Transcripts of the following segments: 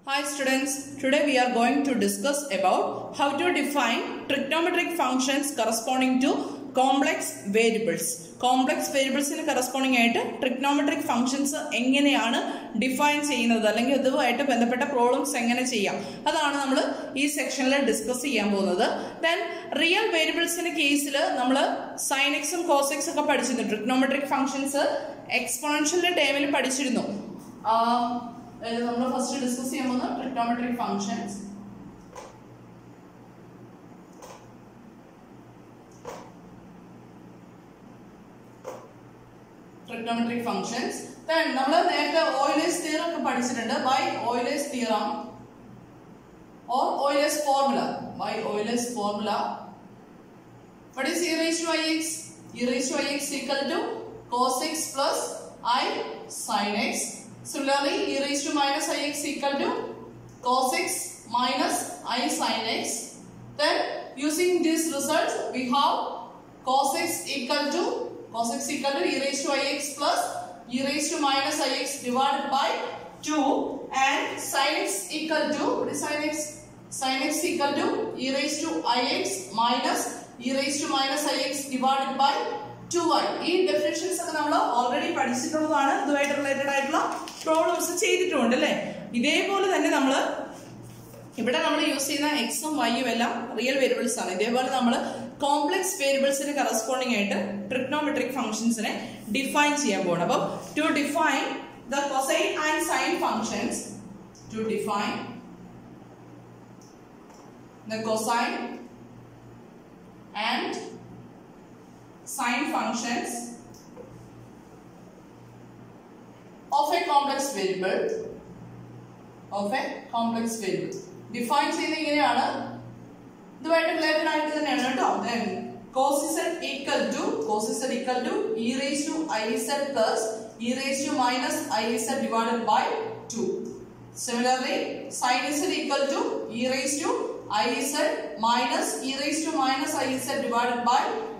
Hi students, today we are going to discuss about how to define trigonometric functions corresponding to complex variables. Complex വേരിയബിൾസിന് corresponding ആയിട്ട് trigonometric functions എങ്ങനെയാണ് define ചെയ്യുന്നത് അല്ലെങ്കിൽ ഇതുമായിട്ട് ബന്ധപ്പെട്ട problems എങ്ങനെ ചെയ്യാം അതാണ് നമ്മൾ ഈ സെക്ഷനിൽ ഡിസ്കസ് ചെയ്യാൻ പോകുന്നത് ദെൻ റിയൽ വേരിയബിൾസിന്റെ കേസിൽ നമ്മൾ സൈനിക്സും കോസിക്സ് ഒക്കെ പഠിച്ചിരുന്നു ട്രിഗ്നോമെട്രിക് ഫംഗ്ഷൻസ് എക്സ്പോണൻഷ്യലിന്റെ ടൈമിൽ പഠിച്ചിരുന്നു നമ്മൾ ഫസ്റ്റ് ഡിസ്കസ് ചെയ്യാൻ പോകുന്നത് trigonometric functions trigonometric functions then നമ്മൾ നേരത്തെ ഓയിലേസ് തിയറം ഒക്കെ പഠിച്ചിട്ടുണ്ട് by Euler's theorem or Euler's formula by Euler's formula what is e raised to ix e raised to ix equal to cos x plus i sin x similarly e raised to minus ix equal to cos x minus i sin x then using these results we have cos x equal to cos x equal to e raised to ix plus e raised to minus ix divided by 2 and sin x equal to what is sin x sin x equal to e raised to ix minus e raised to minus ix divided by 2y ഈ definitions ഒക്കെ നമ്മൾ already പഠിച്ചിട്ടുള്ളതാണ് ഇതുമായിട്ട് related ആയിട്ടുള്ള problems ചെയ്തിട്ടുണ്ട് അല്ലേ ഇതേപോലെ തന്നെ നമ്മൾ ഇവിടെ നമ്മൾ യൂസ് ചെയ്യുന്ന എക്സും വൈയും എല്ലാം റിയൽ വേരിയബിൾസ് ആണ് ഇതേപോലെ നമ്മൾ കോംപ്ലക്സ് വേരിയബിൾസിന് കറസ്പോണ്ടിങ് ആയിട്ട് ട്രിഗ്നോമെട്രിക് ഫംഗ്ഷൻസിനെ ഡിഫൈൻ ചെയ്യാൻ പോകണം അപ്പം to define the cosine and sine functions to define the cosine and sine functions of a complex variable of a complex variable define ചെയ്യുന്നത് ഇങ്ങനെയാണ് ഇതുമായിട്ട് റിലേറ്റഡ് ആയിട്ട് തന്നെയാണ് കേട്ടോ then cos z equal to cos z equal to e raised to i z plus e raised to minus i z divided by 2 similarly sin z equal to e raised to iz minus e raised to minus iz divided by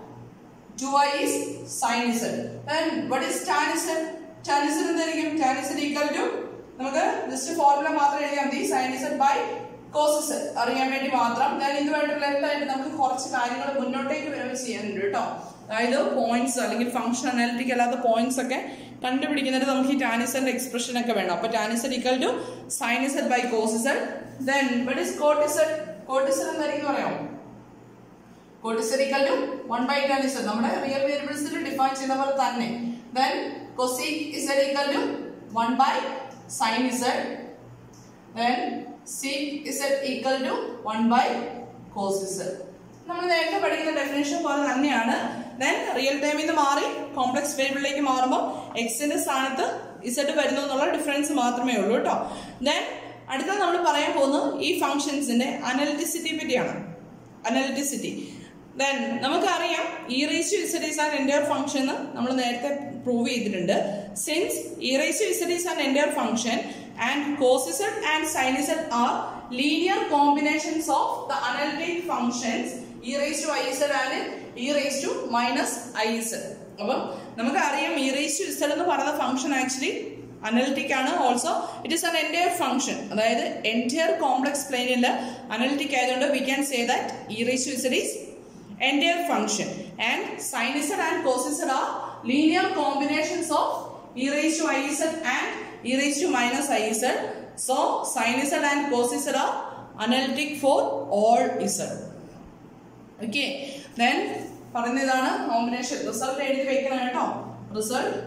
2i is sin z. Then what is tan z? Tan z എന്തായിരിക്കും tan z equal to നമുക്ക് just formula മാത്രം എഴുതിയാൽ മതി sin z by cos z അറിയാൻ വേണ്ടി മാത്രം ഞാൻ ഇതുമായിട്ട് റിലേറ്റഡ് ആയിട്ട് നമുക്ക് കുറച്ച് കാര്യങ്ങൾ മുന്നോട്ടേക്ക് വരുമ്പോൾ ചെയ്യാനുണ്ട് കേട്ടോ അതായത് പോയിന്റ്സ് അല്ലെങ്കിൽ ഫംഗ്ഷൻ അനാലിറ്റിക് അല്ലാത്ത പോയിന്റ്സ് ഒക്കെ കണ്ടുപിടിക്കുന്നത് നമുക്ക് ഈ ടാനിസന്റെ എക്സ്പ്രഷൻ ഒക്കെ വേണം അപ്പൊ tan z equal to sine z by cos z then what is cot z cot z എന്തായിരിക്കും പറയാമോ cot z equal to one by tan z നമ്മുടെ റിയൽ വേരിയബിൾസിൽ ഡിഫൈൻ ചെയ്യുന്ന പോലെ തന്നെ then cosec z equal to one by sine z then sec z equal to one by cos z നമ്മൾ നേരത്തെ പഠിക്കുന്ന ഡെഫിനേഷൻ പോലെ തന്നെയാണ് ദെൻ റിയൽ ടൈമിൽ നിന്ന് മാറി കോംപ്ലക്സ് വേരിയബിളിലേക്ക് മാറുമ്പോൾ എക്സിന്റെ സ്ഥാനത്ത് ഇസഡ് വരുന്നു എന്നുള്ള ഡിഫറൻസ് മാത്രമേ ഉള്ളൂ കേട്ടോ ദെൻ അടുത്ത നമ്മൾ പറയാൻ പോകുന്നത് ഈ ഫംഗ്ഷൻസിന്റെ അനലിറ്റിസിറ്റി പറ്റിയാണ് അനലിറ്റിസിറ്റി ദെൻ നമുക്കറിയാം e raise to z is an entire function എന്ന് നമ്മൾ നേരത്തെ പ്രൂവ് ചെയ്തിട്ടുണ്ട് since e raise to z is an entire function and cos z and sine z are linear combinations of the analytic functions e raise to i z and e raise to minus i z അപ്പം നമുക്കറിയാം e raise to z എന്ന് പറയുന്ന function actually analytic ആണ് also it is an entire function അതായത് entire complex പ്ലെയിനിൽ analytic ആയതുകൊണ്ട് we can say that e raise to z is entire function and sinusod and cosisod are linear combinations of e raised to iz and e raised to minus iz. So sinusod and cosisod are analytic for all z. Okay. Then പറയുന്ന ഇതാണ് combination result എഴുതി വെക്കണം കേട്ടോ result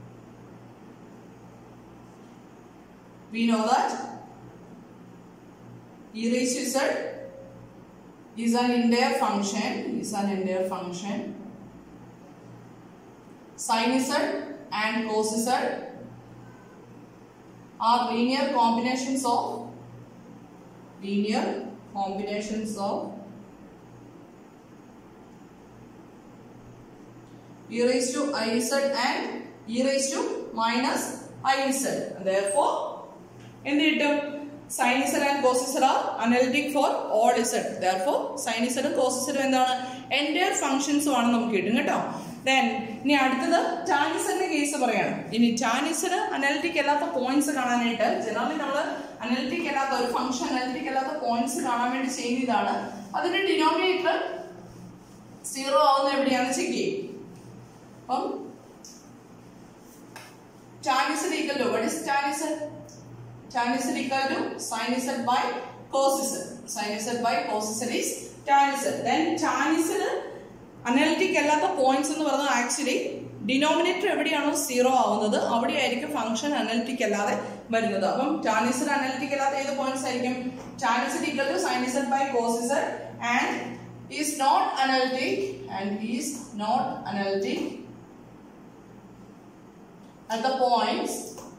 we know that e raised to z is an entire function is an entire function sinusod and cosisod are linear combinations of linear combinations of e raised to iz and e raised to minus iz therefore എന്ത് കിട്ടും sine z and cos z are analytic for all z therefore സൈനിസഡും കോസിസഡും എന്താണ് entire ഫംഗ്ഷൻസും ആണ് നമുക്ക് കിട്ടും കേട്ടോ then ഇനി അടുത്തത് ടാനിസറിന്റെ കേസ് പറയാണ് ഇനി ടാനിസർ അനാലിറ്റിക് അല്ലാത്ത പോയിന്റ്സ് കാണാനായിട്ട് ജനറലി നമ്മൾ അനലിറ്റിക് അല്ലാത്ത ഒരു ഫംഗ്ഷൻ അനലിറ്റിക് അല്ലാത്ത പോയിന്റ്സ് കാണാൻ വേണ്ടി ചെയ്യുന്നതാണ് അതിന്റെ ഡിനോമിനേറ്റർ സീറോ ആവുന്ന എവിടെയാണെന്ന് ചെക്ക് ചെയ്യും അപ്പം tan is equal to what is tan is tan is equal to sin z by cos z sin z by cos z is tan z then tan z analytic അല്ലാത്ത points എന്ന് പറയുന്നത് actually denominator എവിടെയാണോ zero ആവുന്നത് അവിടെയായിരിക്കും function analytic അല്ലാതെ വരുന്നത് അപ്പം ടാനിസഡ് analytic അല്ലാത്ത ഏത് പോയിന്റ്സ് ആയിരിക്കും tan z equal to sine z by cos z and is not analytic and is not analytic at the points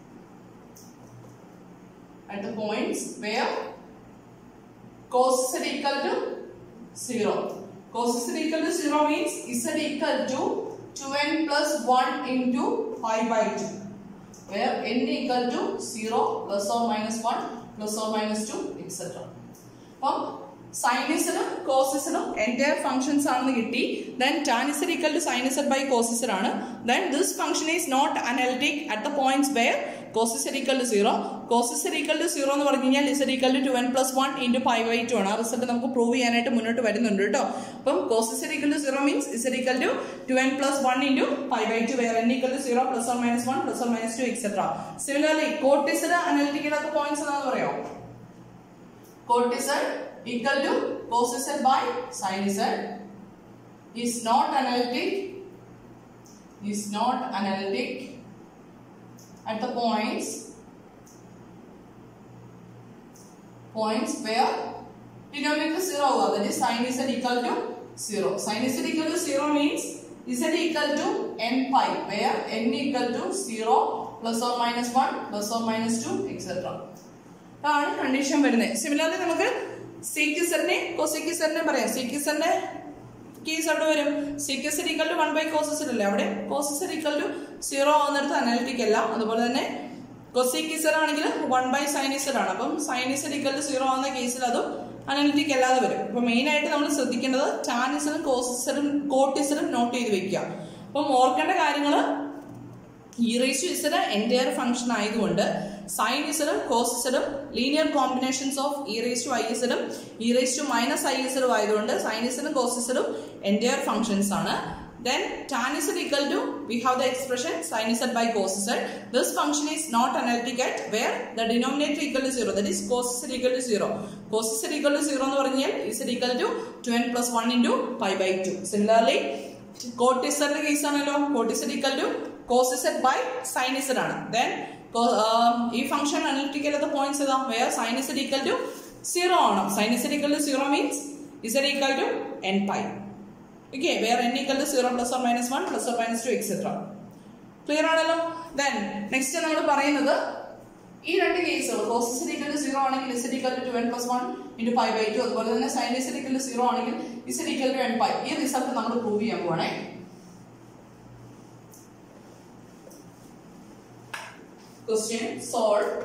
at the points where cos z equal to 0 cos z equal to 0 means z equal to 2n plus 1 into pi by 2 where n equal to 0 plus or minus 1 plus or minus 2 etc അപ്പം സൈനിസിനും കോസിസിനും എൻ്റെ functions ആണെന്ന് കിട്ടി then tan z equal to sine z by cos z ആണ് then this function is not analytic at the points where cos z equal to zero cos z equal to zero എന്ന് പറഞ്ഞു കഴിഞ്ഞാൽ z equal to two n plus one into five by two ആണ് ആ result നമുക്ക് prove ചെയ്യാനായിട്ട് മുന്നോട്ട് വരുന്നുണ്ട് കേട്ടോ അപ്പം cos z equal to zero means z equal to two n plus one into five by two where n equal to zero plus or minus one plus or minus two etcetera similarly cot z analytic അല്ലാത്ത points എന്താണെന്ന് പറയാമോ cortisol equal to cosisol by sinisol is not analytic is not analytic at the points points where denominator 0 hour that is sin z equal to 0 sin z equal to 0 means z equal to n pi where n equal to 0 plus or minus 1 plus or minus 2 etc ആണ് condition വരുന്നത് similarly നമുക്ക് സീക്കിസറിനെ കൊസിക്കിസറിനെ പറയാം സീക്കിസറിന്റെ case അവിടെ വരും sec z equal to one by cos z അല്ലേ അവിടെ കോസസർ ഈക്വൽ ടു സീറോ ആവുന്നിടത്ത് അനാലിറ്റിക് അല്ല അതുപോലെ തന്നെ കൊസിക്കിസർ ആണെങ്കിൽ വൺ ബൈ സൈനിസർ ആണ് അപ്പം സൈനിസർ ഈക്വൽ ടു സീറോ ആവുന്ന കേസിൽ അതും അനാലിറ്റിക് അല്ലാതെ വരും അപ്പൊ മെയിൻ ആയിട്ട് നമ്മൾ ശ്രദ്ധിക്കേണ്ടത് ടാനിസറും കോസിസറും കോട്ടിസറും നോട്ട് ചെയ്ത് വെക്കുക അപ്പം ഓർക്കേണ്ട കാര്യങ്ങൾ e raise z entire function ആയതുകൊണ്ട് സൈൻ ഇസഡും കോസ് ഇസഡും linear combinations of e raise to i ഇസഡും e raise to minus i ഇസഡും ആയതുകൊണ്ട് സൈൻ ഇസഡും കോസ് ഇസഡും എൻറ്റയർ ഫംഗ്ഷൻസ് ആണ് then tan z equal to we have the expression sin z by cos z this function is not analytic at where the denominator equal to 0 that is cos z equal to 0 cos z equal to 0 എന്ന് പറഞ്ഞാൽ z equal to 2n plus 1 into pi by 2 similarly കോട്ടിസറിന്റെ case ആണല്ലോ cot z equal to cos z by sine z ആണ് then ഈ function analytical അത് points ഏതാ where sine z equal to zero ആണ് sine z equal to zero means z equal to n pi okay where n equal to zero plus or minus one plus or minus two etcetera clear ആണല്ലോ then next നമ്മൾ പറയുന്നത് ഈ രണ്ട് കേസുകൾ കോസിസർ equal to zero ആണെങ്കിൽ z equal to n plus one into pi by two അതുപോലെ തന്നെ sine z equal to zero ആണെങ്കിൽ z equal to n pi ഈ റിസൾട്ട് നമ്മൾ പ്രൂവ് ചെയ്യാൻ പോവാണേ Question solve.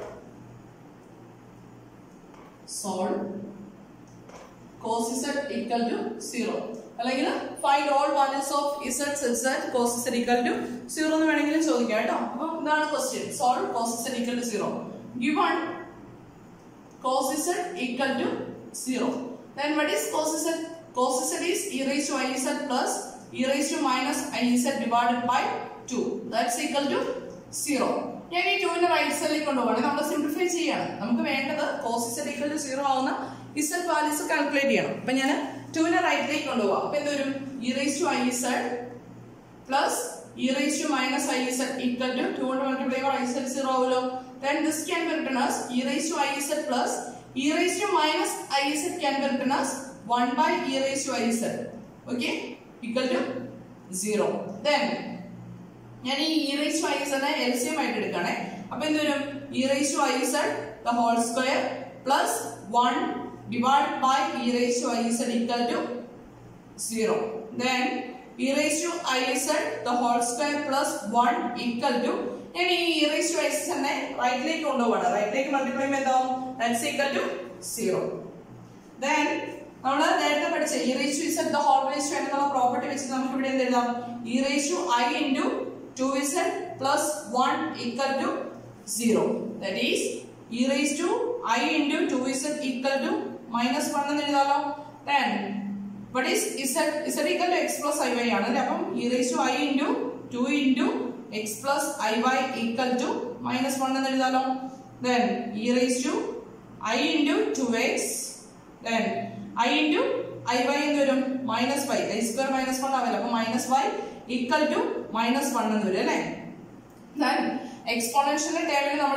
Solve. Cos z equal to 0. അല്ലെങ്കിൽ find all values of z set that cos z equal to zero എന്ന് വേണമെങ്കിലും ചോദിക്കാം കേട്ടോ അപ്പൊ ഇതാണ് question solve cos z equal to zero given cos z equal to 0. Then what is cos z? Cos z is e raised to i z plus e raised to minus i z divided by 2. That's equal to 0. ഞാൻ ഈ ടൂവിനെ right സൈഡിലേക്ക് കൊണ്ടുപോകണം നമ്മൾ simplify ചെയ്യണം നമുക്ക് വേണ്ടത് cos z equal to zero ആവുന്ന z values calculate ചെയ്യണം അപ്പൊ ഞാൻ ടൂവിനെ റൈറ്റിലേക്ക് കൊണ്ടുപോകാം അപ്പൊ എന്ത് വരും e raise to i z plus e raise to minus i z equal to two കൊണ്ട് മൾട്ടിപ്ലൈ ചെയ്യുമ്പോൾ ഐ ഇസഡ് സീറോ ആവുമല്ലോ then this can be written as e raised to i z plus e raised to minus i z can be written as 1 by e raised to i z okay equal to 0 then ഞാൻ ഈ e raise to i z L C M ആയിട്ട് എടുക്കണേ അപ്പൊ എന്ത് വരും e raise to i z the whole square plus one divide by e raise to i z equal to zero then e raise to i z the whole square plus one equal to ഞാൻ ഈ e raise to i സെഡിനെ റൈറ്റിലേക്ക് കൊണ്ടുപോവാണ് റൈറ്റിലേക്ക് multiply ചെയ്യുമ്പോൾ എന്താവും that's equal to zero then നമ്മൾ നേരത്തെ പഠിച്ച e raise to z the whole raise to എന്നുള്ള പ്രോപ്പർട്ടി വെച്ചിട്ട് നമുക്ക് ഇവിടെ എന്ത് എഴുതാം e raise to i into two z plus one equal to zero that is e raise to i into two z equal to minus one എന്ന് എഴുതാലോ then what is z z equal to x plus i y ആണ് അല്ലേ അപ്പം e raise to i into two into x plus i y equal to minus one എന്ന് എഴുതാലോ then e raise to i into two x then i into i y എന്ന് വരും minus y i square minus one ആവില്ല അപ്പൊ minus y equal to minus one എന്ന് വരും അല്ലേ then exponential ടേമിൽ നമ്മൾ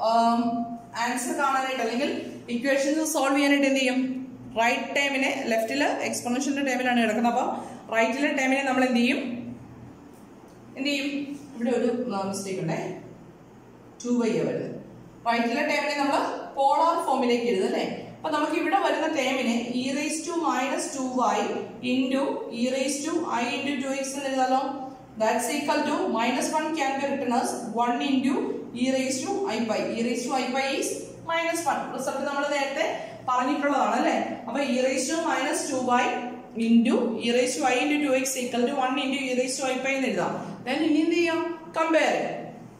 ആൻസർ കാണാനായിട്ട് അല്ലെങ്കിൽ ഇക്വേഷൻസ് സോൾവ് ചെയ്യാനായിട്ട് എന്ത് ചെയ്യും റൈറ്റ് ടേമിനെ ലെഫ്റ്റിൽ എക്സ്പോണൻഷ്യലിന്റെ ടേമിലാണ് കിടക്കുന്നത് അപ്പോൾ റൈറ്റിലെ ടേമിനെ നമ്മൾ എന്ത് ചെയ്യും എന്ത് ചെയ്യും ഇവിടെ ഒരു മിസ്റ്റേക്ക് ഉണ്ടേ ടു വൈ വരുന്നത് റൈറ്റിലെ ടേമിനെ നമ്മൾ പോളാർ ഫോമിലേക്ക് എഴുതും അല്ലേ അപ്പൊ നമുക്ക് ഇവിടെ വരുന്ന ടേമിനെ e raise to minus two y into e raise to i into two x എന്ന് എഴുതാലോ that's equal to minus one can be written as one into e raise to i pi e raise to i pi is minus one result നമ്മൾ നേരത്തെ പറഞ്ഞിട്ടുള്ളതാണ് അല്ലേ അപ്പൊ e raise to minus two y into e raise to i into two x equal to one into e raise to i pi എന്ന് എഴുതാം then ഇനി എന്ത് ചെയ്യാം കമ്പയർ ചെയ്യാം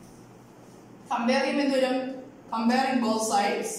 കമ്പയർ ചെയ്യുമ്പോൾ എന്ത് വരും കമ്പയറിംഗ് ബോത്ത് സൈഡ്സ്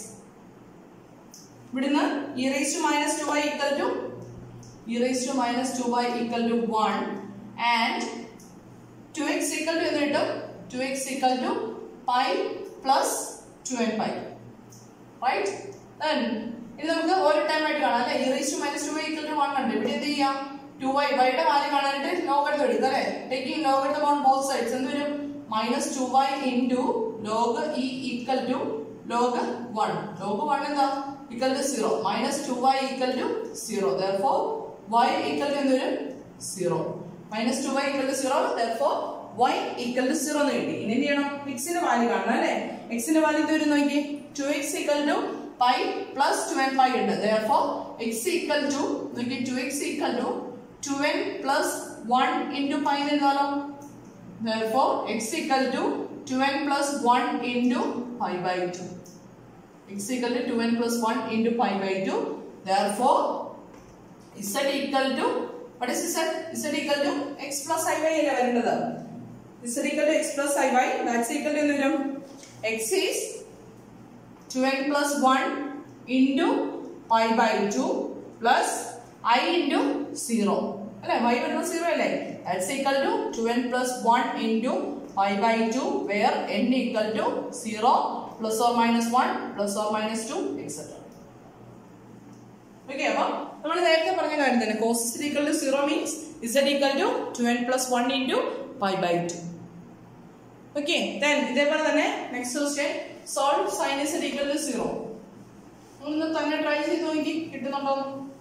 ഇവിടുന്ന് e raise to minus two y equal to e raise to minus two y equal to one and two x equal to എന്ന് കിട്ടും two x equal to pi plus two n pi right then ഇത് നമുക്ക് ഒരു time ആയിട്ട് കാണാം അല്ലെ e raise to minus two y equal to one ഉണ്ട് ഇവിടെ എന്ത് ചെയ്യാം ടു വൈ വൈയുടെ വാല്യൂ കാണാനായിട്ട് ലോഗ് എടുത്ത് എടുക്കുക അല്ലെ ടേക്കിംഗ് ലോഗ് എടുത്ത് ഓൺ ബോത്ത് സൈഡ്സ് എന്ത് വരും minus two y into log e equal to log one log one എന്താ equal to zero minus two y equal to zero therefore y equal to എന്ത് വരും zero minus two y equal to zero therefore y equal to zero എന്ന് കിട്ടി ഇനി എന്ത് ചെയ്യണം എക്സിന്റെ value കാണണം അല്ലേ എക്സിന്റെ വാല്യൂ എന്ത് വരും നോക്കി two x equal to pi plus two n pi ഉണ്ട് ദർഫോർ എക്സ് ഈക്വൽ ടു നോക്കി two x equal to two n plus one into pi എന്ന് എഴുതാലോ Therefore, x equal to 2n plus 1 into pi by 2. x equal to 2n plus 1 into pi by 2. Therefore, z equal to, what is z? z equal to x plus iy അല്ലേ വരേണ്ടത് z equal to x plus iy, that's equal to എന്ത് വരും x is 2n plus 1 into pi by 2 plus i into 0. അല്ലേ y വരുന്നത് zero അല്ലേ that's equal to two n plus one into five by two where n equal to zero plus or minus one plus or minus two etcetera okay അപ്പൊ നമ്മൾ നേരത്തെ പറഞ്ഞ കാര്യം തന്നെ cos equal to zero means z equal to two n plus one into five by two okay then ഇതേപോലെ തന്നെ next question solve sine z equal to zero ഒന്ന് തന്നെ ട്രൈ ചെയ്ത് നോക്കി കിട്ടുന്നുണ്ടോ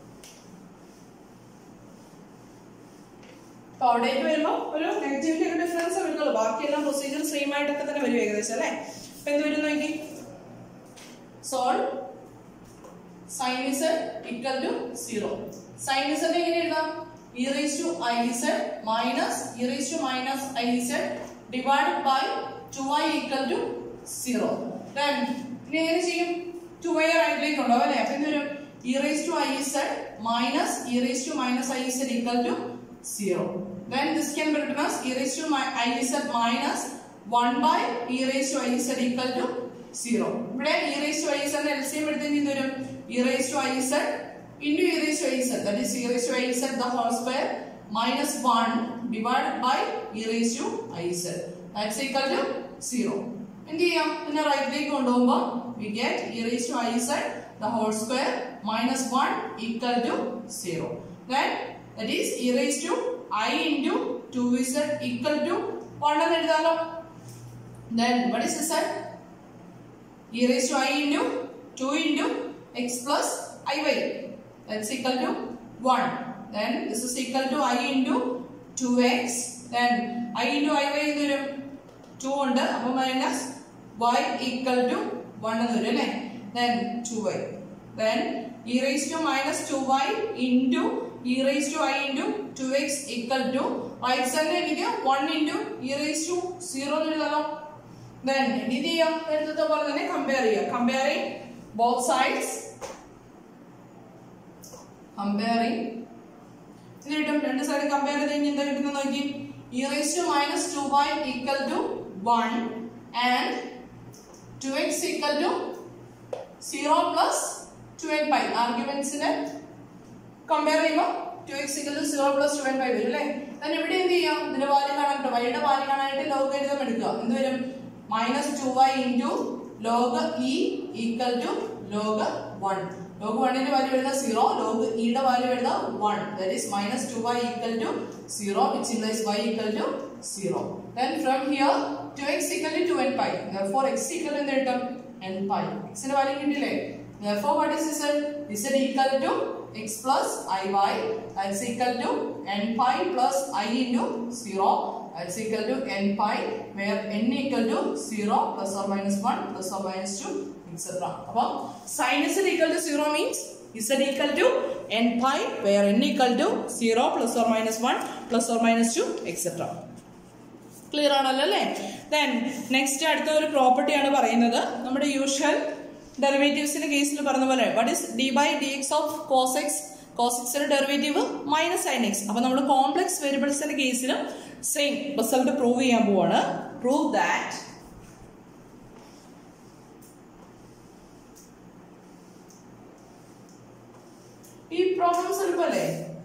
അപ്പൊ അവിടേക്ക് വരുമ്പോൾ ഒരു നെഗറ്റിവിറ്റി ഒക്കെ ഡിഫറൻസ് വരുന്നുള്ളൂ ബാക്കിയെല്ലാം പ്രൊസീജിയർ സെയിം ആയിട്ടൊക്കെ തന്നെ വരും ഏകദേശം അല്ലേ അപ്പൊ എന്ത് വരും നോക്കി solve sine z equal to zero sine z എങ്ങനെ എഴുതാം e raise to i z minus e raise to minus i z divide by two i equal to zero then ഇനി എങ്ങനെ ചെയ്യും ടു ഐ റൈറ്റിലേക്ക് ഉണ്ടാവും അല്ലേ അപ്പൊ എന്ത് വരും e raise to i z minus e raise to minus i z equal to 0. Then this can be written as e raised to my i z minus 1 by e raised to i z equal to 0. ഇവിടെ e raised to i z ന്റെ LCM എടുത്ത് എന്ത് വരും e raised to i z into e raised to i z that is e raised to i z the whole square minus 1 divided by e raised to i z that's equal to 0. എന്ത് ചെയ്യാം പിന്നെ റൈറ്റിലേക്ക് കൊണ്ടുപോകുമ്പോൾ we get e raised to i z the whole square minus 1 equal to 0. Then that is e raised to i into 2z equal to 1 എന്ന് എഴുതാലോ then what is z e raised to i into 2 into x plus iy that's equal to 1 then this is equal to i into 2x then i into iy എന്ന് വരും 2 ഉണ്ട് അപ്പോൾ minus y equal to 1 എന്ന് വരും അല്ലേ then 2y then e raised to minus 2y into e raised to i into 2x equal to right side എനിക്ക് 1 into e raised to 0 എന്ന് എഴുതാലോ then ഇനി ഇത് ചെയ്യാം നേരത്തെ പോലെ തന്നെ കമ്പയർ ചെയ്യാം കമ്പയറിംഗ് ബോത്ത് സൈഡ്സ് കമ്പയറിംഗ് ഇത് കിട്ടും രണ്ട് സൈഡ് കമ്പയർ ചെയ്ത് കഴിഞ്ഞാൽ എന്താ കിട്ടുന്നത് നോക്കി e raised to minus 2y equal to 1 and 2x equal to zero plus two n pi ആർഗ്യുമെന്റ്സിനെ കമ്പയർ ചെയ്യുമ്പോൾ two x equal to zero plus two n pi വരും അല്ലേ then ഇവിടെ എന്ത് ചെയ്യാം ഇതിന്റെ വാല്യൂ കാണാനായിട്ട് വൈയുടെ വാല്യൂ കാണാനായിട്ട് ലോഗ് എഴുതാൻ എടുക്കുക എന്ത് വരും minus two y into log e equal to log one log വണ്ണിന്റെ വാല്യൂ എഴുതാം സീറോ ലോഗ് ഇയുടെ വാല്യൂ എഴുതാം one that is minus two y equal to zero which implies y equal to zero then from here 2x equal to 2n pi therefore x equal to എന്ത് കിട്ടും n pi x ന്റെ value കിട്ടില്ലേ therefore what is z z equal to x plus iy that's equal to n pi plus i into 0 that's equal to n pi where n equal to 0 plus or minus 1 plus or minus 2 etc അപ്പം sin z equal to 0 means z equal to n pi where n equal to 0 plus or minus 1 plus or minus 2 etc clear ആണല്ലോ അല്ലേ then next അടുത്ത ഒരു property ആണ് പറയുന്നത് നമ്മുടെ usual ഡെറിവേറ്റീവ്സിന്റെ കേസിൽ പറഞ്ഞ പോലെ what is d by d x of cos x cos എക്സിന്റെ ഡെറിവേറ്റീവ് മൈനസ് സൈൻ എക്സ് അപ്പൊ നമ്മൾ കോംപ്ലക്സ് വേരിയബിൾസിന്റെ കേസിലും സെയിം റിസൾട്ട് പ്രൂവ് ചെയ്യാൻ പോവാണ് പ്രൂവ് ദാറ്റ് ഈ പ്രോബ്ലംസ് എളുപ്പമല്ലേ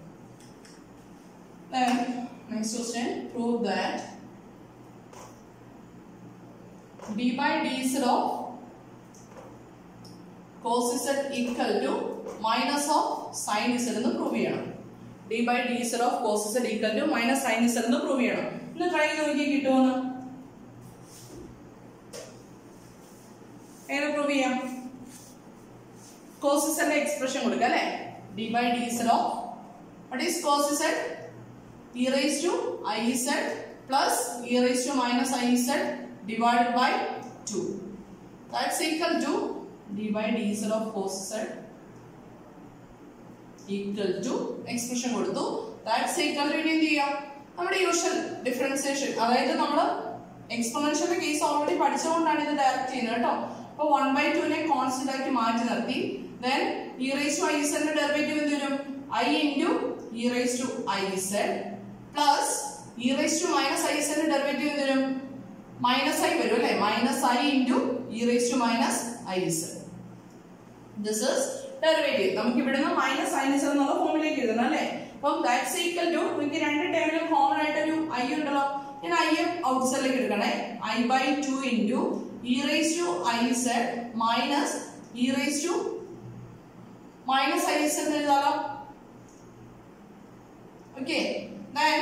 next question prove that d by dz of cos z equal to minus of sin z എന്ന് prove ചെയ്യണം d by dz of cos z equal to minus sin z എന്ന് prove ചെയ്യണം ഒന്ന് try ചെയ്ത് നോക്കി കിട്ടുമെന്ന് എങ്ങനെ പ്രൂവ് ചെയ്യാം cos z ന്റെ എക്സ്പ്രഷൻ കൊടുക്കുക അല്ലേ d by dz of what is cos z e raised to i z plus e raised to minus i z divided by 2 that's equal to d by dz of cos z equal to expression കൊടുത്തു that's equal to ഇനി എന്ത് ചെയ്യാം നമ്മുടെ usual differentiation അതായത് നമ്മൾ എക്സ്പൊണൻഷ്യലിന്റെ case already പഠിച്ചുകൊണ്ടാണ് ഇത് direct ചെയ്യുന്നത് കേട്ടോ അപ്പൊ വൺ ബൈ ടുവിനെ കോൺസ്റ്റന്റ് ആക്കി മാറ്റി നിർത്തി then e raise to i സെഡിന്റെ ഡെറിവേറ്റീവ് എന്ത് വരും i into e raise to i z plus e raise to minus i സെഡിന്റെ ഡെറിവേറ്റീവ് എന്ത് വരും മൈനസ് ഐ വരും അല്ലെ minus i into e raise to minus i z this is derivative നമുക്ക് ഇവിടുന്ന് മൈനസ് സൈനസ് എന്നുള്ള ഫോമിലേക്ക് എഴുതണം അല്ലേ അപ്പം ദാറ്റ്സ് ഈക്വൽ ടു നിങ്ങൾക്ക് രണ്ട് ടേമിലും കോമൺ ആയിട്ട് ഒരു ഐ ഉണ്ടല്ലോ ഞാൻ ഐ എം ഔട്ട് സൈഡിലേക്ക് എടുക്കണേ i by two into e raise to i z minus e raise to minus i z എഴുതാലോ ഓക്കെ ദെൻ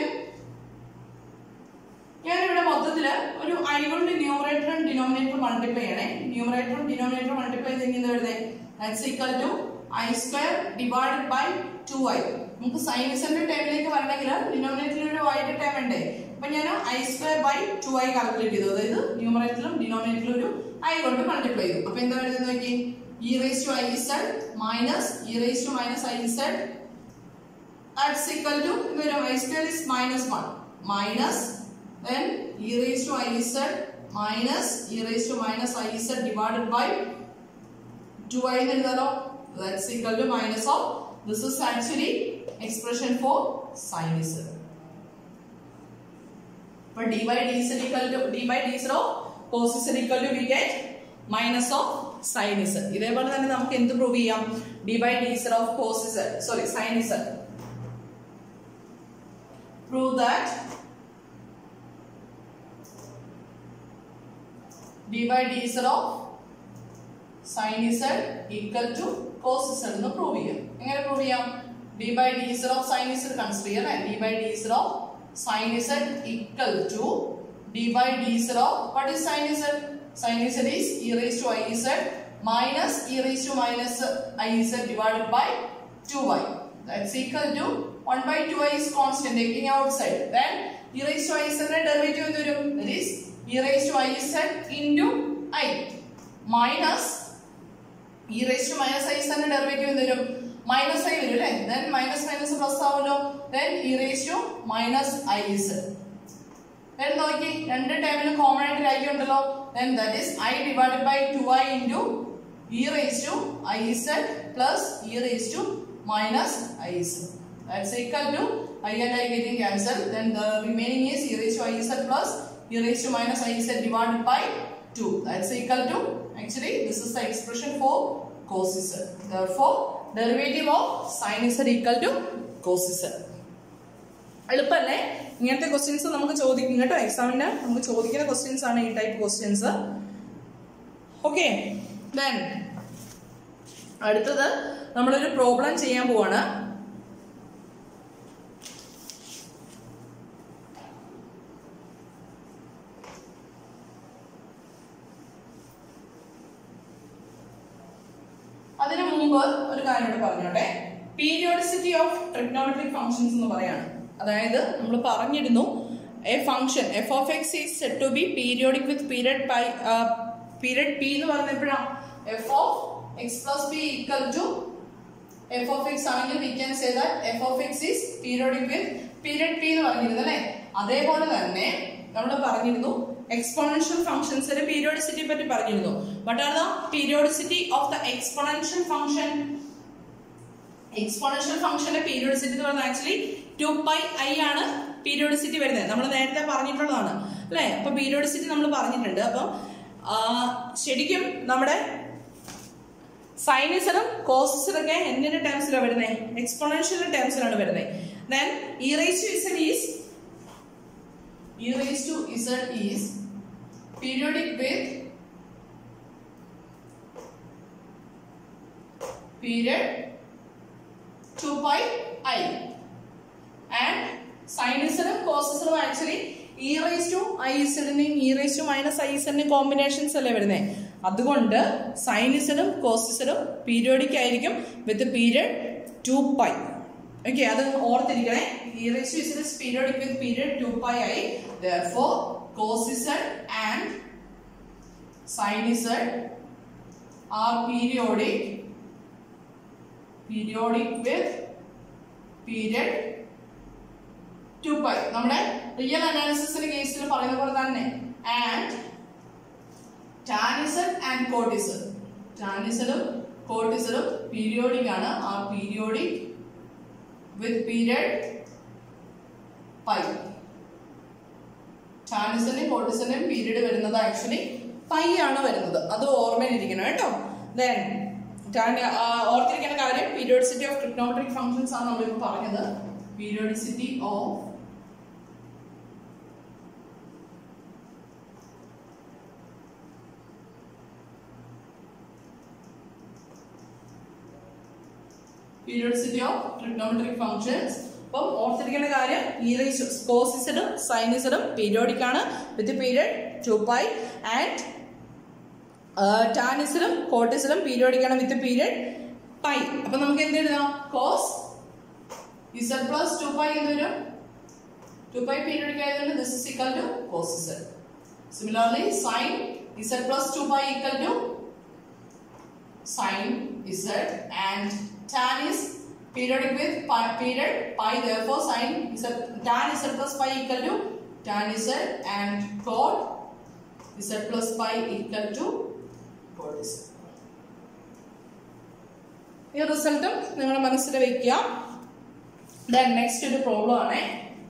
ഞാനിവിടെ മൊത്തത്തില് ഒരു ഐ കൊണ്ട് ന്യൂമറേറ്ററും ഡിനോമിനേറ്ററും മൾട്ടിപ്ലൈ ചെയ്യണേ ന്യൂമറേറ്ററും ഡിനോമിനേറ്ററും മൾട്ടിപ്ലൈ ചെയ്യുന്നത് എഴുതേ that's equal to i square divided by two i നമുക്ക് സൈനസിന്റെ ടേമിലേക്ക് വരണമെങ്കിൽ ഡിനോമിനേറ്ററിൽ ഒരു വൈഡ് ടേം ഉണ്ട് അപ്പൊ ഞാൻ i square by two i calculate ചെയ്തു അതായത് ന്യൂമറേറ്ററിലും ഡിനോമിനേറ്ററിലും ഒരു ഐ കൊണ്ട് മൾട്ടിപ്ലൈ ചെയ്തു അപ്പൊ എന്താ വരുന്നത് നോക്കി e raise to i z minus e raise to minus i z that's equal to ഇത് വരും i square is minus one minus then e raised to i z minus e raised to minus i z divided by 2i എന്ന് എഴുതാലോ that's equal to minus of this is actually expression for sin z but d by dz equal to d by dz of cos z equal to we get minus of sin z ഇതേപോലെ തന്നെ നമുക്ക് എന്ത് prove ചെയ്യാം d by dz of cos z sorry sin z prove that d by dz of sin z equal to cos z എന്ന് prove ചെയ്യാം എങ്ങനെ prove ചെയ്യാം d by dz of sin z consider ചെയ്യാം അല്ലേ d by dz of sin z equal to d by dz of what is sin z sin z is e raised to i z minus e raised to minus i z divided by 2y that's equal to 1 by 2i is constant taking outside then e raised to i z ന്റെ derivative എന്ത് വരും that is e raised to i z into i minus e raised to minus i z ന്റെ derivative എന്ത് വരും minus i വരും അല്ലേ then minus minus plus ആവുമല്ലോ then e raise to minus i is then നോക്കി രണ്ട് ടേമിലും common ആയിട്ട് ഐ ഉണ്ടല്ലോ then that is i divided by two i into e raise to i z plus e raise to minus i z that's equal to i and i getting cancel then the remaining is e raise to i z plus e raise to minus i z divided by 2 that's equal to actually this is the expression for cos z. Therefore, derivative of sin z equal to cos z. എളുപ്പമല്ലേ ഇങ്ങനത്തെ questions നമുക്ക് ചോദിക്കും കേട്ടോ എക്സാമിന് നമുക്ക് ചോദിക്കുന്ന questions ആണ് ഈ ടൈപ്പ് ക്വസ്റ്റ്യൻസ് ഓക്കെ ദെൻ അടുത്തത് നമ്മളൊരു പ്രോബ്ലം ചെയ്യാൻ പോവാണ് അതിനു മുമ്പ് ഒരു കാര്യം കൂടെ പറഞ്ഞോട്ടെ പീരിയോഡിസിറ്റി ഓഫ് ട്രിഗ്നോമെട്രിക് ഫംഗ്ഷൻസ് എന്ന് പറയാണ് അതായത് നമ്മൾ പറഞ്ഞിരുന്നു a function f of x is said to be periodic with period pi period p എന്ന് പറയുന്നത് എപ്പോഴാണ് f of x plus p equal to f of x ആണെങ്കിൽ we can say that f of x is periodic with period p എന്ന് പറഞ്ഞിരുന്നു അല്ലേ അതേപോലെ തന്നെ നമ്മൾ പറഞ്ഞിരുന്നു എക്സ്പോണൻഷ്യൽ ഫംഗ്ഷൻസിന്റെ പീരിയോഡിസിറ്റി പറ്റി പറഞ്ഞിരുന്നു but are the periodicity of the exponential function exponential ഫംഗ്ഷന്റെ പീരിയോഡിസിറ്റി എന്ന് പറയുന്നത് ആക്ച്വലി ടു പൈ ഐ ആണ് പീരിയോഡിസിറ്റി വരുന്നത് നമ്മൾ നേരത്തെ പറഞ്ഞിട്ടുള്ളതാണ് അല്ലേ അപ്പൊ പീരിയോഡിസിറ്റി നമ്മൾ പറഞ്ഞിട്ടുണ്ട് അപ്പം ആ, ശരിക്കും നമ്മുടെ സൈനിസിനും കോസിസിനും ഒക്കെ എന്തിന്റെ ടേംസിലാണ് വരുന്നത് എക്സ്പോണൻഷ്യൽ ടേംസിലാണ് വരുന്നത് then e raise to z is e raise to z is periodic with period 2 pi i and സൈനസിനും കോസസിനും actually e raise to i ഇസഡിനെയും e raise to minus i ഇസഡിനെയും കോമ്പിനേഷൻസ് അല്ലേ വരുന്നത് അതുകൊണ്ട് സൈനിസിനും കോസസിനും പീരിയോഡിക് ആയിരിക്കും with period two pi okay അത് ഓർത്തിരിക്കണേ e raise to z is periodic with period two pi i therefore cos z and sine z are periodic periodic with period 2 pi നമ്മുടെ റിയൽ അനാലിസിസിന്റെ കേസിൽ പറയുന്ന പോലെ തന്നെ ആൻഡ് ടാനിസൺ ആൻഡ് കോട്ടിസൺ ടാനിസണും കോട്ടിസണും പീരിയോഡിക് ആണ് ആ പീരിയോഡിക് വിത്ത് പീരിയഡ് പൈ ടാനിസന്റെയും കോട്ടിസന്റെയും പീരീഡ് വരുന്നത് ആക്ച്വലി പൈ ആണ് വരുന്നത് അത് ഓർമ്മയിലിരിക്കണം കേട്ടോ ദെൻ ഓർത്തിരിക്കേണ്ട കാര്യം പീരിയോഡിസിറ്റി ഓഫ് ട്രിഗ്നോമെട്രിക് ഫംഗ്ഷൻസ് ആണ് നമ്മളിപ്പോൾ പറഞ്ഞത് periodicity of periodicity of trigonometric functions അപ്പം ഓർത്തിരിക്കേണ്ട കാര്യം ഈറേസ് കോസിസഡും സൈനിസഡും പീരിയോഡിക് ആണ് with period two pi and ടാനിസിലും കോട്ടിസിലും പീരിയോഡിക് ആണ് വിത്ത് പീരിയഡ് പൈ അപ്പൊ നമുക്ക് എന്ത് എഴുതാം cos z plus two pi എന്ത് വരും ടു പൈ പീരിയോഡിക് ആയതുകൊണ്ട് this is equal to cos z similarly sine z plus two pi equal to sin z and tan is periodic with pi period pi therefore sin z tan z plus pi equal to tan z and cot z plus pi equal to cot z ഈ റിസൾട്ടും നിങ്ങൾ മനസ്സിൽ വെക്കുക then next ഒരു problem ആണേ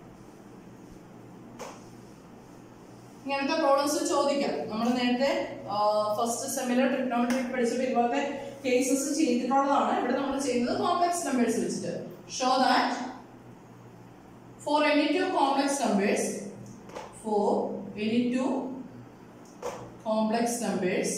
ഇങ്ങനത്തെ problems ചോദിക്കാം നമ്മൾ നേരത്തെ ഫസ്റ്റ് സെമിലർ ട്രിഗ്നോമെട്രി പഠിച്ചപ്പോൾ ഇതുപോലത്തെ കേസസ് ചെയ്തിട്ടുള്ളതാണ് ഇവിടെ നമ്മൾ ചെയ്യുന്നത് കോംപ്ലക്സ് നമ്പേഴ്സ് വെച്ചിട്ട് show that for any two complex numbers for any two complex numbers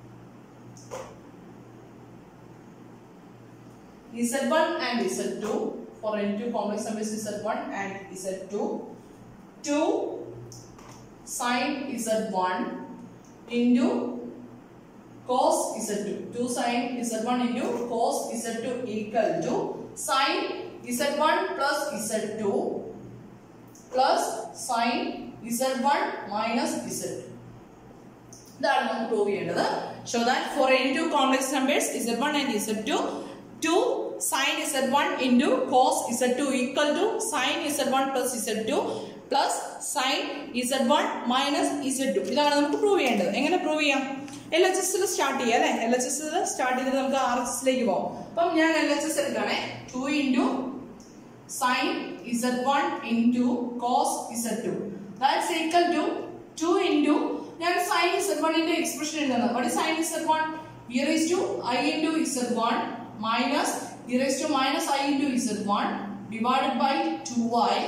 Z1 and Z2 for any two complex numbers Z1 and Z2 2 sine Z1 into cos Z2. 2 sine Z1 into cos Z2 equal to sine Z1 plus Z2 plus sine Z1 minus Z2. ഇതാണ് നമുക്ക് prove ചെയ്യേണ്ടത് show that for any two complex numbers z one and z two two sine z one into cos z two equal to sine z one plus z two plus sine z one minus z two ഇതാണ് നമുക്ക് prove ചെയ്യേണ്ടത് എങ്ങനെ prove ചെയ്യാം L H എസിൽ start ചെയ്യാം അല്ലെ L H എസിൽ start ചെയ്തിട്ട് നമുക്ക് ആർ എച്ച് എസിലേക്ക് പോകാം അപ്പം ഞാൻ എൽ എച്ച് എസ് എടുക്കുകയാണെ two into sine z one into cos z two that's equal to two into ഞാൻ സൈൻ ഇസഡ് വണ്ണിന്റെ എക്സ്പ്രഷൻ എഴുതുന്നത് what sine z one e raised to i into z1 minus e raised to minus i into z1 divided by 2i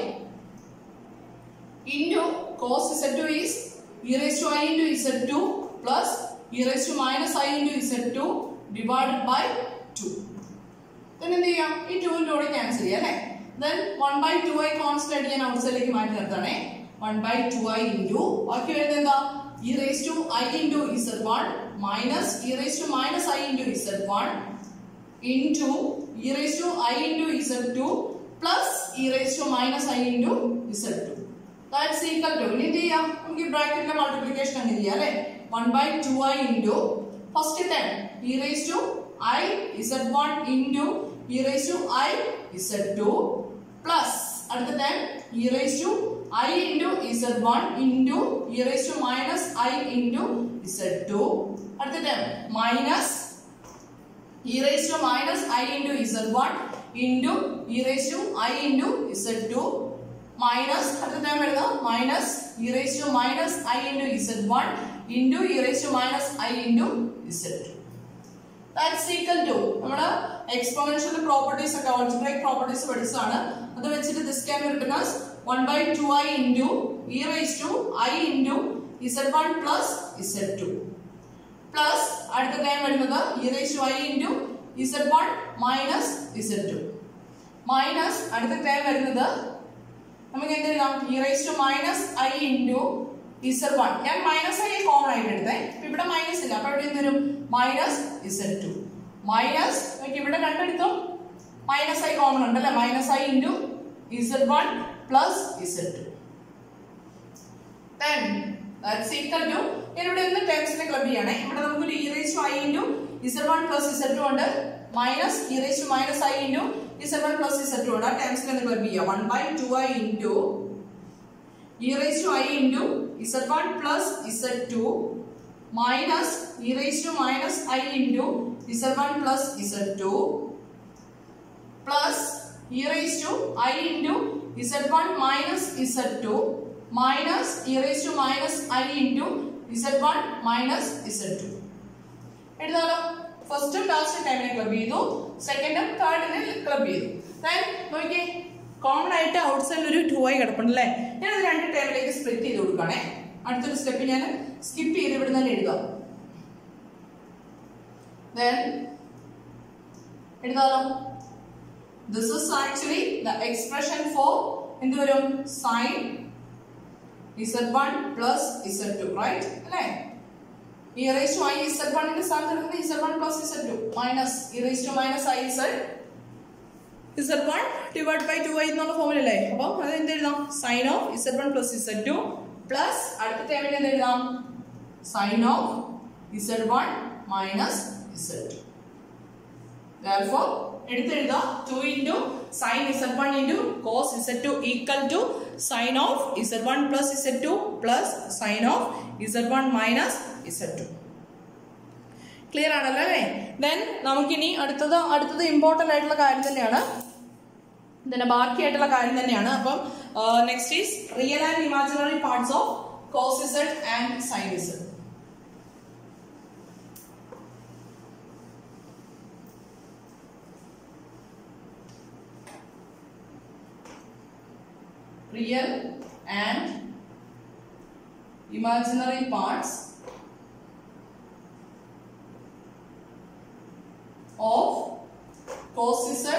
into cos z2 is e raised to i into z2 plus e raised to minus i into z2 divided by 2. then എന്ത് ചെയ്യാം ഈ 2 ന്റെ കൂടെ cancel ചെയ്യാം അല്ലേ then 1 by 2i constant ആയിട്ട് ഞാൻ ഔട്ട്സൈഡിലേക്ക് മാറ്റി നിർത്താണേ 1 by 2i into ബാക്കി വരുന്നത് എന്താ e raised to i into z1 minus e raised to minus i into z1 into e raised to i into z2 plus e raised to minus i into z2 that's equal to ഇനി എന്ത് ചെയ്യാം നമുക്ക് ഈ ബ്രാക്കറ്റിലെ multiplication അങ്ങനെ ചെയ്യാം അല്ലേ one by two i into first time e raise to i z one into e raise to i z two plus അടുത്ത time e raise to i into z one into e raise to minus i into z two അടുത്ത time minus e raised to minus i into z1 into e raised to i into z2 minus അടുത്ത time വരുന്ന minus e raise to minus i into z one into e raise to minus i into z two that's equal to നമ്മുടെ exponential properties ഒക്കെ algebraic properties പഠിച്ചതാണ് അത് വെച്ചിട്ട് this can written as one by two i into e raise to i into z one plus z two plus അടുത്ത time വരുന്നത് e raise to i into z one minus z two minus അടുത്ത time വരുന്നത് നമുക്ക് എന്ത് എഴുതാം e raise to minus i into z one ഞാൻ minus i common ആയിട്ട് എടുത്തേ അപ്പൊ ഇവിടെ മൈനസ് ഇല്ല അപ്പൊ ഇവിടെ എന്ത് വരും മൈനസ് ഇസഡ് ടു മൈനസ് നമുക്ക് ഇവിടെ രണ്ടെടുത്തും മൈനസ് ഐ കോമൺ ഉണ്ട് അല്ലെ minus i into z one plus z two then that's equal to ഇവിടെ നിന്ന് ടേംസിനെ ക്ലബ് ചെയ്യണേ ഇവിടെ നമുക്ക് ഒരു e raise to i into z one plus z two ഉണ്ട് minus e raise to minus i into z one plus z two ഉണ്ട് ആ ടേംസിനെ ഒന്ന് ക്ലബ് ചെയ്യാം one by two i into e raise to i into z one plus z two minus e raise to minus i into z one plus z two plus e raise to i into z one minus z two minus e raise to minus i into z one minus z two എഴുതാലോ ഫസ്റ്റും last ടൈമിനെ club ചെയ്തു സെക്കൻഡും തേർഡിനെ club ചെയ്തു then നോക്കിയേ common ആയിട്ട് out സൈഡിൽ ഒരു ടു ആയി കിടപ്പുണ്ട് അല്ലേ ഞാൻ അത് രണ്ട് ടൈമിലേക്ക് സ്പ്ലിറ്റ് ചെയ്ത് കൊടുക്കുകയാണേ അടുത്തൊരു സ്റ്റെപ്പ് ഞാൻ സ്കിപ്പ് ചെയ്ത് ഇവിടെ തന്നെ എഴുതാം ദെൻ എഴുതാലോ this is actually the expression for എന്ത് വരും sine z1 plus z2 right അല്ലേ e raised to i z1 ന്റെ സ്ഥാനത്ത് എടുക്കുന്നത് z1 plus z2 minus e raised to minus i z z1 divided by 2i എന്നുള്ള ഫോമിൽ അല്ലേ അപ്പം അത് എന്ത് എഴുതാം sine of z1 plus z2 plus അടുത്ത ടൈമിൽ എന്ത് എഴുതാം sine of z1 minus z2 therefore എടുത്തെഴുതാം 2 into sin z1 into cos z2 equal to sin of z1 plus z2 plus sin of z1 minus z2 clear ആണല്ലോ അല്ലേ then നമുക്കിനി അടുത്തത് അടുത്തത് ഇമ്പോർട്ടൻ്റ് ആയിട്ടുള്ള കാര്യം തന്നെയാണ് ഇതിന്റെ ബാക്കിയായിട്ടുള്ള കാര്യം തന്നെയാണ് അപ്പം next is real and imaginary parts of cos z and sine z real and imaginary parts of cos z,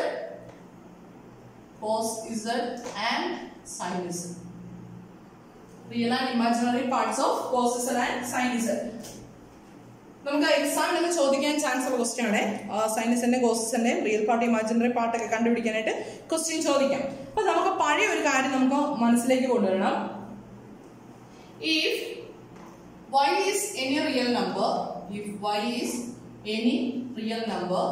cos z and sin z. Real and imaginary parts of cos z and sin z. നമുക്ക് എക്സാമിനൊക്കെ ചോദിക്കാൻ chance ഉള്ള question ആണ് സൈനസിന്റെ കോസസിന്റെ real part imaginary part ഒക്കെ കണ്ടുപിടിക്കാനായിട്ട് question ചോദിക്കാം അപ്പൊ നമുക്ക് പഴയ ഒരു കാര്യം നമുക്ക് മനസ്സിലേക്ക് കൊണ്ടുവരണം if y is any real number if y is any real number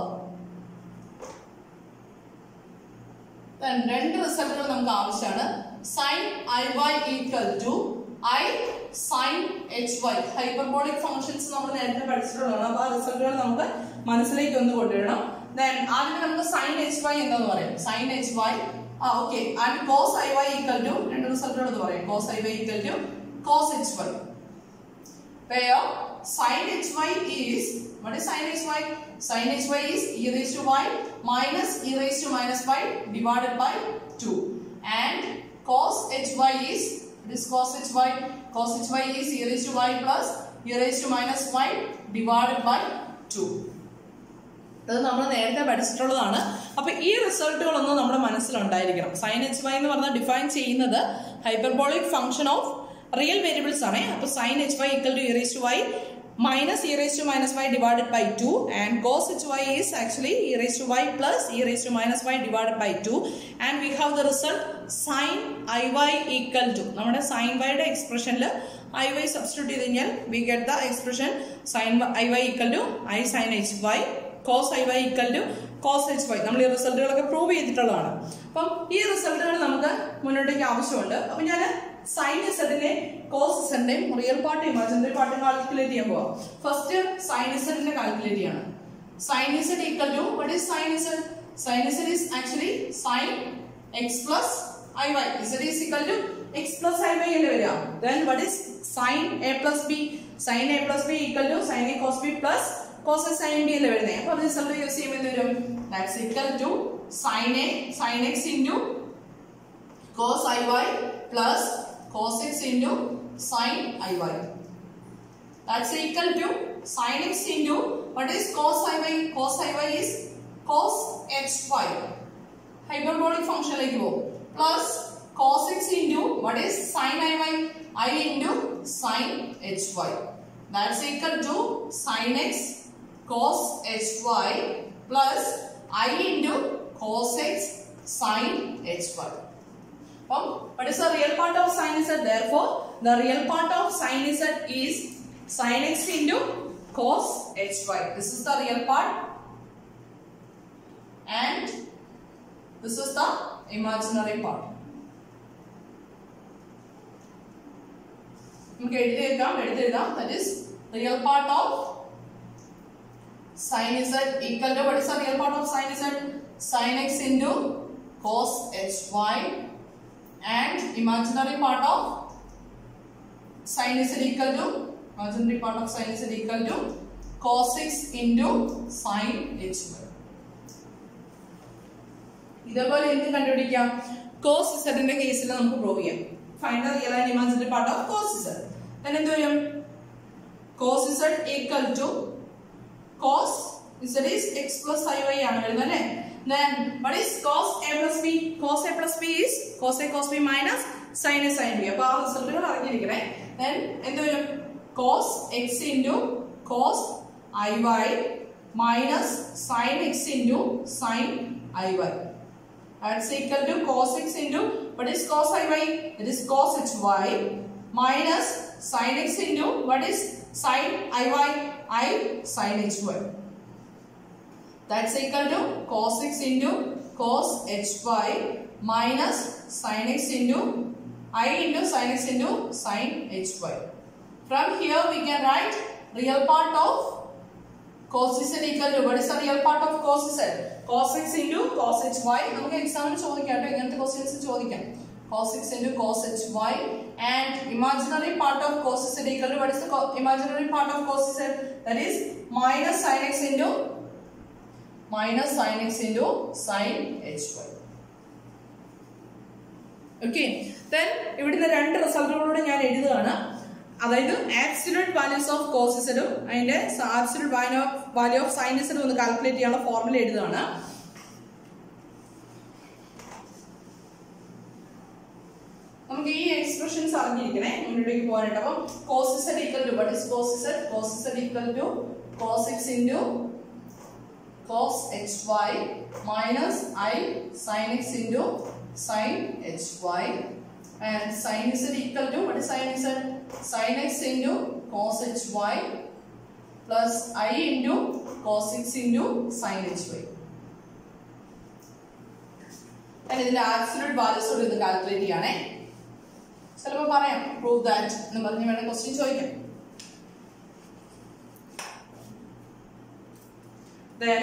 then രണ്ട് റിസൾട്ടുകൾ നമുക്ക് ആവശ്യമാണ് sine i y equal to i sine h y hyperbolic functions നമ്മൾ നേരത്തെ പഠിച്ചിട്ടുള്ളതാണ് അപ്പൊ ആ റിസൾട്ടുകൾ നമുക്ക് മനസ്സിലേക്ക് ഒന്ന് കൊണ്ടുവരണം ദെൻ ആദ്യം നമുക്ക് സൈൻ എച്ച് വൈ എന്താന്ന് പറയും സൈൻ എച്ച് വൈ ആ okay and cos i y equal to രണ്ട് റിസൾട്ടുകൾ എന്ന് പറയും cos i y equal to cos h y where sin hy is what is sin hy? Sin hy is e raised to y minus e raised to minus y divided by 2. And cos hy is this cos hy cos hy is e raised to y plus e raised to minus y divided by 2. അത് നമ്മൾ നേരത്തെ പഠിച്ചിട്ടുള്ളതാണ് അപ്പൊ ഈ റിസൾട്ടുകളൊന്നും നമ്മുടെ മനസ്സിലുണ്ടായിരിക്കണം sign h Y എന്ന് പറഞ്ഞാൽ define ചെയ്യുന്നത് hyperbolic function of real variables ആണ് അപ്പൊ sine h y equal to e raise to y minus e raised to minus y divided by 2 and cos hy is actually e raised to y plus e raised to minus y divided by 2 and we have the result sin iy equal to നമ്മുടെ sin y യുടെ എക്സ്പ്രഷനിൽ iy substitute ചെയ്ത് കഴിഞ്ഞാൽ we get the expression sin iy equal to i sin hy cos iy equal to cos hy നമ്മൾ ഈ റിസൾട്ടുകളൊക്കെ prove ചെയ്തിട്ടുള്ളതാണ് അപ്പം ഈ റിസൾട്ടുകൾ നമുക്ക് മുന്നോട്ടേക്ക് ആവശ്യമുണ്ട് അപ്പം ഞാൻ സൈൻ സെഡിനെ കോസ് സെഡിന്റെയും റിയൽ പാർട്ട് ഇമാജിനറി പാർട്ടും കാൽക്കുലേറ്റ് ചെയ്യാൻ പോവാം ഫസ്റ്റ് സൈൻ സെഡിനെ കാൽക്കുലേറ്റ് ചെയ്യണം sine z equal to what is sine z sine z is actually sine x plus i y z is equal to x plus i y അല്ലേ വരിക then what is sine a plus b sine a plus b equal to sine a cos b plus cos sine b അല്ലേ വരുന്നത് അപ്പൊ result use ചെയ്യുമ്പോൾ എന്ത് വരും that's equal to sine a sine x into cos iy plus cos x into sin iy. That's equal to sin x into what is cos iy? Cos iy is cos xy. Hyperbolic function like go. Plus cos x into what is sin iy? i into sin hy. That's equal to sin x cos hy plus i into cos x sin hy. Well, what is the real part of sin z? Therefore, the real part of sin z is sin x into cos hy. This is the real part. And this is the imaginary part. നമുക്ക് എഴുതിയേക്കാം എഴുതിയെഴുതാം that is real part of sine z equal to what is the real part of sine z sine x into cos h y and imaginary part of sin is equal to imaginary part of sin is equal to cos x into sin h ഇതേപോലെ എന്ത് കണ്ടുപിടിക്കാം cos ഇസഡിന്റെ കേസിൽ നമുക്ക് prove ചെയ്യാം find the real and imaginary part of cos z then എന്ത് വരും cos z equal to cos z is x plus i y ആണ് എഴുതുന്നത് അല്ലേ then what is cos a plus b cos a plus b is cos a cos b minus sin a sin b അപ്പൊ ആ റിസൾട്ടുകൾ അറിഞ്ഞിരിക്കണേ then എന്ത് വരും cos x into cos i y minus sin x into sin i y that's equal to cos x into what is cos i y it is cos h y minus sin x into what is sin i y i sin h y that's equal to cos x into cos hy minus sin x into i into sin x into sin hy. From here we can write real part of cos z equal to what is the real part of cos z? cos x into cos hy നമുക്ക് എക്സാമിന് ചോദിക്കാം കേട്ടോ ഇങ്ങനത്തെ questions ചോദിക്കാം cos x into cos hy and imaginary part of cos z equal to what is the co- imaginary part of cos z that is minus sin x into minus sin x into sin hy. Okay then ഇവിടുന്ന് രണ്ട് റിസൾട്ടുകളൂടെ ഞാൻ എഴുതുകയാണ് അതായത് absolute values of കോസിസഡും അതിന്റെ absolute value of value of സൈനസിഡും ഒന്ന് calculate ചെയ്യാനുള്ള ഫോർമുല എഴുതുകയാണ് നമുക്ക് ഈ എക്സ്പ്രഷൻസ് അറിഞ്ഞിരിക്കണേ മുന്നോട്ടേക്ക് പോകാനായിട്ട് അപ്പം cos z equal to what is cos z cos z equal to cos x into cos hy minus i sin x into sin hy and sin z equal to what is sin z sin x into cos hy plus i into cos x into sin hy ഞാൻ ഇതിന്റെ absolute വാല്യൂസോട് ഇത് calculate ചെയ്യണേ ചിലപ്പോൾ പറയാം prove that എന്ന് പറഞ്ഞ് വേണം question ചോദിക്കാം then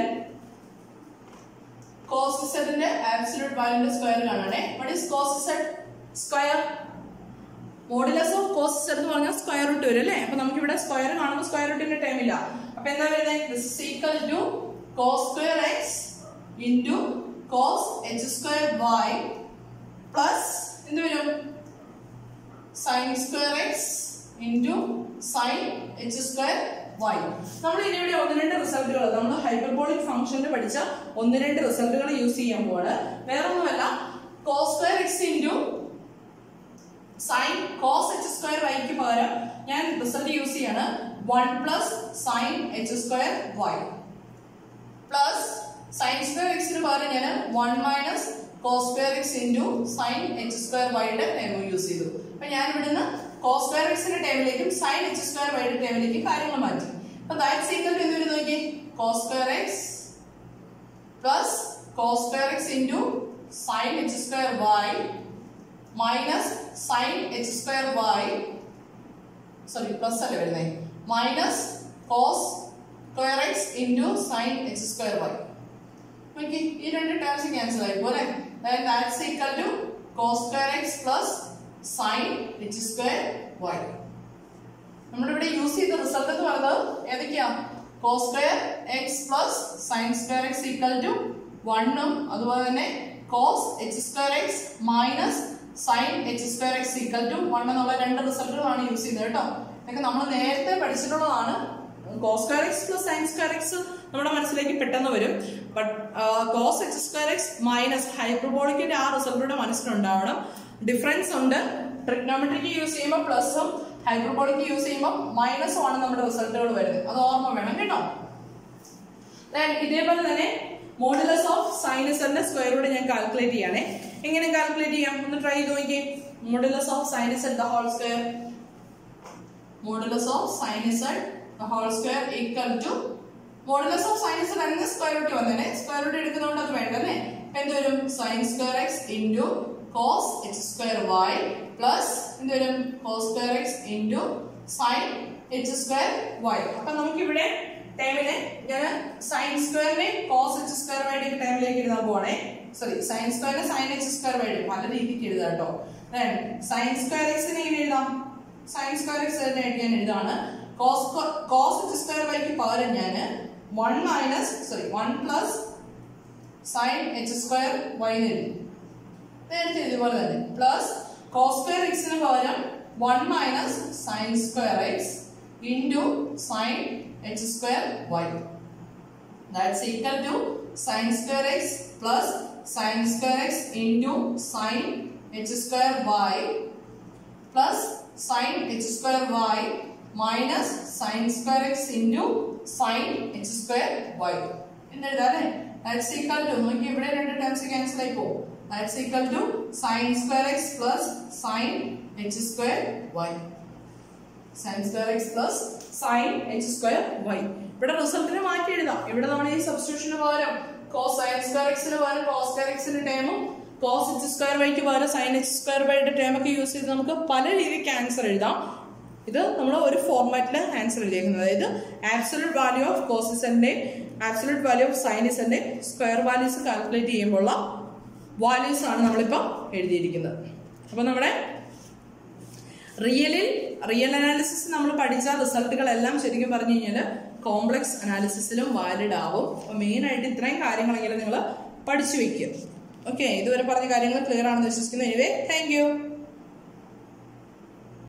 cos z ന്റെ absolute value ന്റെ സ്ക്വയർ കാണണേ what is cos z square modulus of cos എന്ന് പറഞ്ഞാൽ സ്ക്വയർ റൂട്ട് വരും അല്ലേ അപ്പൊ നമുക്ക് ഇവിടെ സ്ക്വയർ കാണുമ്പോൾ സ്ക്വയർ റൂട്ടിന്റെ ടൈം ഇല്ല അപ്പൊ എന്താ വരുന്നത് this is equal to cos square x into cos h square y plus എന്ത് വരും sine square x into sine h square y നമ്മൾ ഇനി ഇവിടെ ഒന്ന് രണ്ട് റിസൾട്ടുകൾ നമ്മൾ ഹൈപ്പർബോളിക് ഫംഗ്ഷനിൽ പഠിച്ച ഒന്ന് രണ്ട് റിസൾട്ടുകൾ യൂസ് ചെയ്യാൻ പോവാണ് വേറെ ഒന്നുമല്ല cos square x into sine cos h square വൈക്ക് പകരം ഞാൻ റിസൾട്ട് യൂസ് ചെയ്യാണ് one plus sine h square y plus sine square എക്സിന് പകരം ഞാൻ one minus cos square x into sine h square വൈയുടെ ടൈം യൂസ് ചെയ്തു അപ്പൊ ഞാൻ ഇവിടുന്ന് കോസ് സ്ക്വയർ എക്സിന്റെ ടൈമിലേക്കും സൈൻ എച്ച് സ്ക്വയർ വൈയുടെ ടൈമിലേക്കും കാര്യങ്ങൾ മാറ്റി അപ്പൊ ദാറ്റ്സ് ഈക്വൽ ടു എന്ത് വരും നോക്കി cos square x plus cos square x into sine h square y minus sine h square y sorry plus അല്ലേ വരുന്നത് minus cos square x into sine h square y നോക്കി ഈ രണ്ട് terms cancel ആയി പോലെ that's equal to cos square x plus sine h square y നമ്മളിവിടെ use ചെയ്ത result എന്ന് പറയുന്നത് ഏതൊക്കെയാ cos square x plus sine square x equal to വണ്ണും അതുപോലെ തന്നെ cos h square x minus sine h square x equal to one എന്നുള്ള രണ്ട് റിസൾട്ടുകളാണ് യൂസ് ചെയ്യുന്നത് കേട്ടോ ഇതൊക്കെ നമ്മൾ നേരത്തെ പഠിച്ചിട്ടുള്ളതാണ് cos square x plus sine square x നമ്മുടെ മനസ്സിലേക്ക് പെട്ടെന്ന് വരും but cos h square x minus ഹൈപ്രബോളിക്കിന്റെ ആ റിസൾട്ടിയുടെ മനസ്സിലുണ്ടാവണം ഡിഫറൻസ് ഉണ്ട് ട്രിഗ്നോമെട്രിക്ക് യൂസ് ചെയ്യുമ്പോൾ പ്ലസും ഹൈപ്രബോളിക്ക് യൂസ് ചെയ്യുമ്പോൾ മൈനസും ആണ് നമ്മുടെ റിസൾട്ടുകൾ വരുന്നത് അത് ഓർമ്മ വേണം കേട്ടോ Then ഇതേപോലെ തന്നെ മോഡുലസ് ഓഫ് സൈനസറിന്റെ സ്ക്വയർ റൂട്ട് ഞാൻ കാൽക്കുലേറ്റ് ചെയ്യണേ എങ്ങനെ കാൽക്കുലേറ്റ് ചെയ്യാം ഒന്ന് ട്രൈ ചെയ്ത് നോക്കിയേ modulus of sine z the whole square modulus of sine z the whole square equal to modulus of sine z എന്ന സ്ക്വയർ റൂട്ട് വന്നേ സ്ക്വയർ റൂട്ട് എടുക്കുന്നതുകൊണ്ട് അത് വേണ്ട അല്ലേ അപ്പൊ എന്ത് വരും sine square x into cos h square y plus എന്ത് വരും cos square x into sine h square y അപ്പൊ നമുക്കിവിടെ ടൈമിനെ ഞാൻ സൈൻ സ്ക്വയറിനെ കോസ് എച്ച് സ്ക്വയർ വൈയുടെ ടൈമിലേക്ക് എഴുതാൻ പോവാണേ സോറി സൈൻ സ്ക്വയറിനെ സൈൻ എച്ച് സ്ക്വയർ വൈഡ് പല രീതിക്ക് എഴുതാം കേട്ടോ സൈൻ സ്ക്വയർ എക്സിനെ എങ്ങനെ എഴുതാം സൈൻ സ്ക്വയർ എക്സ് ആയിട്ട് ഞാൻ എഴുതാണ് കോസ് കോസ് എച്ച് സ്ക്വയർ വൈക്ക് പകരം ഞാൻ one minus sorry one plus sine h square y എഴുതി നേരത്തെ ഇതുപോലെ തന്നെ പ്ലസ് കോസ് സ്ക്വയർ എക്സിന് പകരം one minus sine square x into sine h square y that's equal to sine square x plus sine square x into sine h square y plus sine h square y minus sine square x into sine h square y എന്നെഴുതാം അല്ലേ that's equal to നോക്കി ഇവിടെ രണ്ട് terms cancel ആയി പോകും that's equal to sine square x plus sine h square y sine square x plus sine h square y ഇവിടെ റിസൾട്ടിനെ മാറ്റി എഴുതാം ഇവിടെ നമ്മൾ ഈ സബ്സ്റ്റിറ്റ്യൂഷന് പകരം കോസ് സൈൻ സ്ക്വയർ എക്സിന് പകരം കോസ് സ്ക്വയർ എക്സിന്റെ ടേമും കോസ് എച്ച് സ്ക്വയർ വൈക്ക് പകരം സൈൻ എച്ച് സ്ക്വയർ വൈയുടെ ടേം ഒക്കെ യൂസ് ചെയ്ത് നമുക്ക് പല രീതിക്ക് ആൻസർ എഴുതാം ഇത് നമ്മൾ ഒരു ഫോർമാറ്റിൽ ആൻസർ എഴുതിയേക്കുന്നത് അതായത് ആബ്സലൂട്ട് വാല്യൂ ഓഫ് കോസിന്റെ ആബ്സലൂട്ട് വാല്യൂ ഓഫ് സൈനസിന്റെ സ്ക്വയർ വാല്യൂസ് കാൽക്കുലേറ്റ് ചെയ്യുമ്പോഴുള്ള വാല്യൂസ് ആണ് നമ്മളിപ്പോൾ എഴുതിയിരിക്കുന്നത് അപ്പോൾ നമ്മുടെ റിയലിൽ റിയൽ അനാലിസിസ് നമ്മൾ പഠിച്ച റിസൾട്ടുകളെല്ലാം ശരിക്കും പറഞ്ഞു കഴിഞ്ഞാൽ കോംപ്ലക്സ് അനാലിസിസിലും വാലിഡ് ആവും അപ്പോൾ മെയിൻ ആയിട്ട് ഇത്രയും കാര്യങ്ങളെങ്കിലും നിങ്ങൾ പഠിച്ചു വെക്കുക ഓക്കെ ഇതുവരെ പറഞ്ഞ കാര്യങ്ങൾ ക്ലിയർ ആണെന്ന് വിശ്വസിക്കുന്നു എനിവേ താങ്ക്